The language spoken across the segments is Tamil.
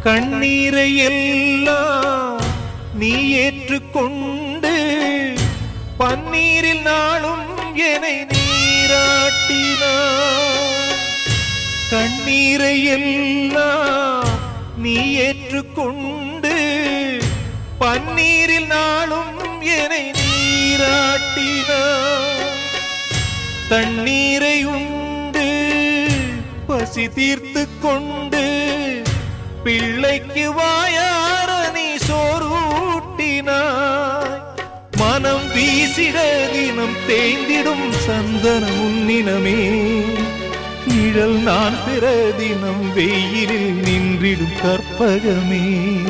கண்ணீரை எல்லாம் நீ ஏற்றுக்கொண்டு பன்னீரில் நாளும் என்னை நீராட்டினாய் கண்ணீரை எல்லாம் நீ ஏற்றுக்கொண்டு பன்னீரில் நாளும் என்னை நீராட்டினாய் தண்ணீரை உண்டு பசி தீர்த்து கொண்டு பிள்ளைக்கு வாயார நீ சோறூட்டினாய் மனம் வீசிட தினம் தேய்ந்திடும் சந்தனம் உன்னினமே நிழல் நான் பிற தினம் வெயிலில் நின்றிடும் கற்பகமே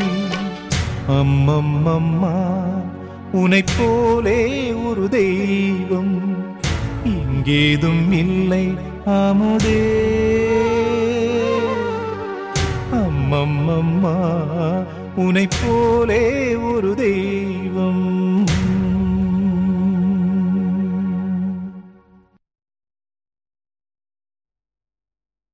அம்மம்மம்மா உனைப் போலே ஒரு தெய்வம் இங்கேதும் இல்லை அமுதே அம்மம்மம்மா உனைப் போலே ஒரு தெய்வம்